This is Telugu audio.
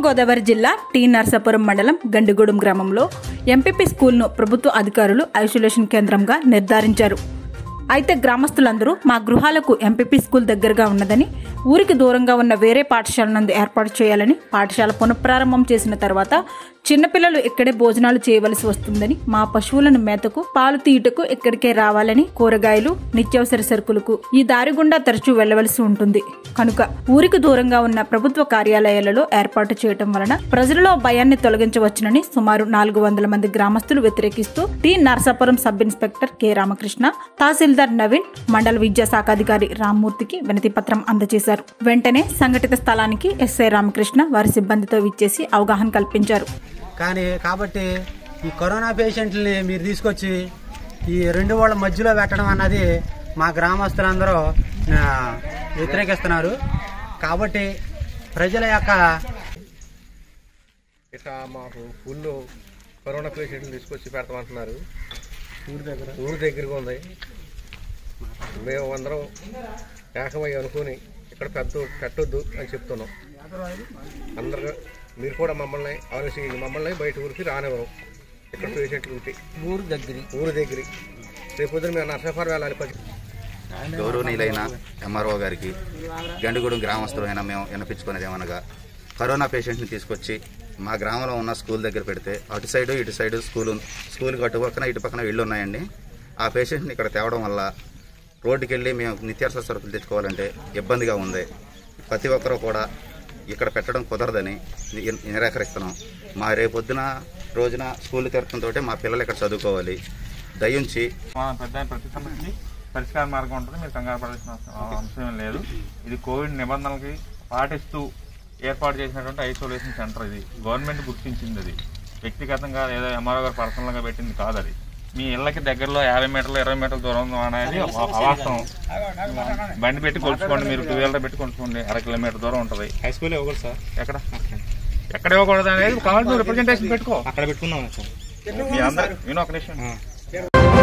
గోదావరి జిల్లా టీ నర్సాపురం మండలం గండిగూడెం గ్రామంలో ఎంపీపీ స్కూల్ను ప్రభుత్వ అధికారులు ఐసోలేషన్ కేంద్రంగా నిర్ధారించారు అయితే గ్రామస్తులందరూ మా గృహాలకు ఎంపీపీ స్కూల్ దగ్గరగా ఉన్నదని ఊరికి దూరంగా ఉన్న వేరే పాఠశాల నందు ఏర్పాటు చేయాలని పాఠశాల పునఃప్రారంభం చేసిన తర్వాత చిన్నపిల్లలు ఇక్కడే భోజనాలు చేయవలసి వస్తుందని మా పశువులను మేతకు పాలు తీయుటకు ఇక్కడికే రావాలని కూరగాయలు నిత్యావసర సరుకులకు ఈ దారి గుండా తరచూ వెళ్లవలసి ఉంటుంది కనుక ఊరికి దూరంగా ఉన్న ప్రభుత్వ కార్యాలయాలలో ఏర్పాటు చేయటం వలన ప్రజలలో భయాన్ని తొలగించవచ్చునని సుమారు నాలుగు వందల మంది గ్రామస్తులు వ్యతిరేకిస్తూ T Narsapuram sub inspector K Ramakrishna తహసీల్దార్ నవీన్ మండల విద్యాశాఖ అధికారి రామ్మూర్తికి వినతి పత్రం అందజేశారు వెంటనే సంఘటిత స్థలానికి ఎస్ఐ రామకృష్ణ వారి సిబ్బందితో విచ్చేసి అవగాహన కల్పించారు కానీ కాబట్టి ఈ కరోనా పేషెంట్ని మీరు తీసుకొచ్చి ఈ రెండు వాళ్ళ మధ్యలో పెట్టడం అన్నది మా గ్రామస్తులందరూ ఆ, వ్యతిరేకిస్తున్నారు కాబట్టి ప్రజల యొక్క ఇట్లా మాకు ఫుల్ కరోనా పేషెంట్లు తీసుకొచ్చి పెడతామంటున్నారు ఊరి దగ్గర ఊరి దగ్గరగా ఉంది మేము అందరం ఏకమై అనుకుని ఇక్కడ పెద్ద పెట్టొద్దు అని చెప్తున్నాం అందరు మీరు కూడా మమ్మల్ని ఆలోచించి మమ్మల్ని బయట ఊరికి రానివ్వరు ఇక్కడ పేషెంట్లు ఉంటే ఊరు దగ్గర ఊరి దగ్గర రేపు పొద్దున మేము నర్సాపురం వెళ్ళాలి పది గౌరవనీయులైన ఎంఆర్ఓ గారికి గండిగూడెం గ్రామస్తులైన మేము వినిపించుకునేది ఏమనగా కరోనా పేషెంట్ని తీసుకొచ్చి మా గ్రామంలో ఉన్న స్కూల్ దగ్గర పెడితే అటు సైడు ఇటు సైడు స్కూల్ ఉంది. స్కూల్కి అటు పక్కన ఇటు పక్కన ఇళ్ళు ఉన్నాయండి ఆ పేషెంట్ని ఇక్కడ తేవడం వల్ల రోడ్డుకి వెళ్ళి మేము నిత్యావసర సరుకులు తెచ్చుకోవాలంటే ఇబ్బందిగా ఉంది ప్రతి ఒక్కరూ కూడా ఇక్కడ పెట్టడం కుదరదని ని- నిరాకరిస్తున్నాం మా రేపొద్దున రోజున స్కూల్ తెరచడంతో మా పిల్లలు ఇక్కడ చదువుకోవాలి దయించి మా పెద్ద ప్రతి సమస్యకి పరిష్కార మార్గం ఉంటుంది మీరు కంగారు పడాల్సిన అవసరం- అంశం ఏం లేదు ఇది కోవిడ్ నిబంధనలకి పాటిస్తూ ఏర్పాటు చేసినటువంటి ఐసోలేషన్ సెంటర్ ఇది గవర్నమెంట్ గుర్తించింది అది వ్యక్తిగతంగా లేదా ఎంఆర్ఓ గారు పర్సనల్గా పెట్టింది కాదు అది మీ ఇళ్ళకి దగ్గరలో యాభై మీటర్లు ఇరవై మీటర్ల దూరం ఉందా అనేది ఒక అవాస్తవం బండి పెట్టి కొలుచుకోండి మీరు టూ వీలర్ పెట్టి కొలుచుకోండి అర కిలోమీటర్ దూరం ఉంటుంది హై స్కూల్ ఇవ్వకూడదు సార్ ఎక్కడ ఎక్కడ ఇవ్వకూడదు అనేది కావాలి నువ్వు రిప్రజెంటేషన్ పెట్టుకో అక్కడ పెట్టుకున్నాం సార్ మీ అందరు నేను ఒక నిమిషం